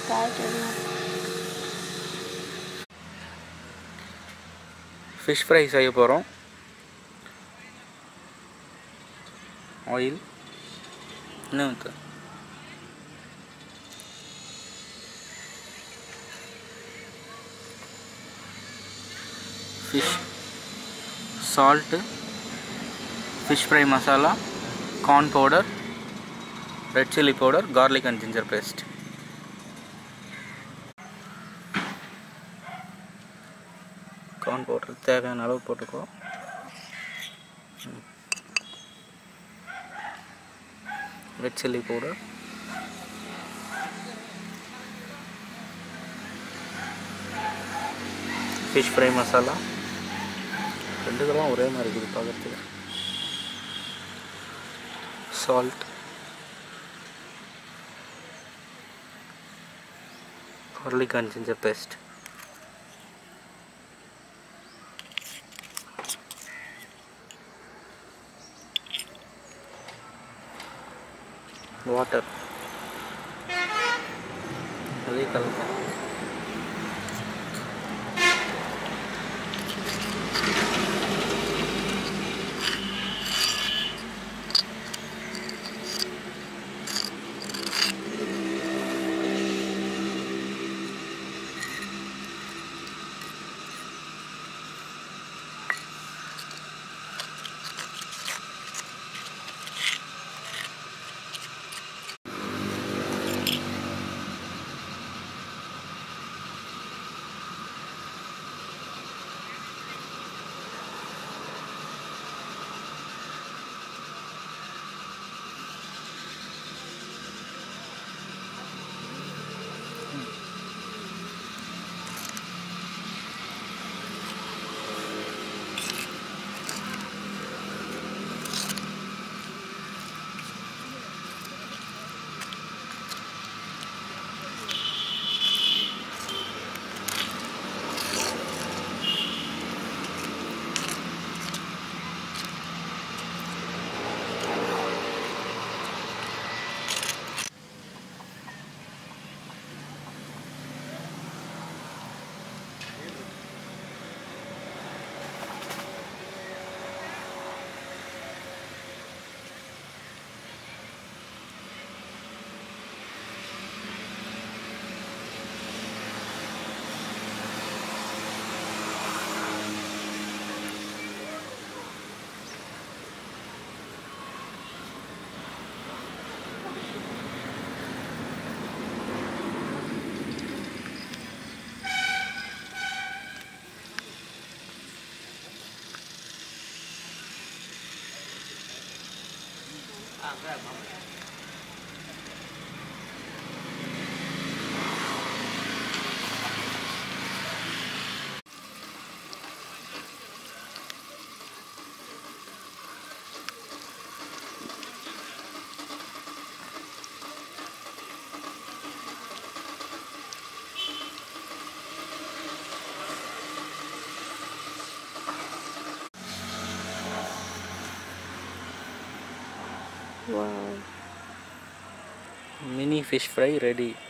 Fish fry செய்ய போகிறோம் oil இன்னும் ஊத்து. Fish salt fish fry masala corn powder red chilli powder garlic and ginger paste corn powder தேவையான அளவு போட்டுக்கோ red chilli powder fish fry masala ரெண்டுக்கெல்லாம் ஒரே மாதிரி இருக்குது பார்க்குறதுக்கு salt garlic and ginger paste water அதே கலக்கலாம் மினி ஃபிஷ் ஃப்ரை ரெடி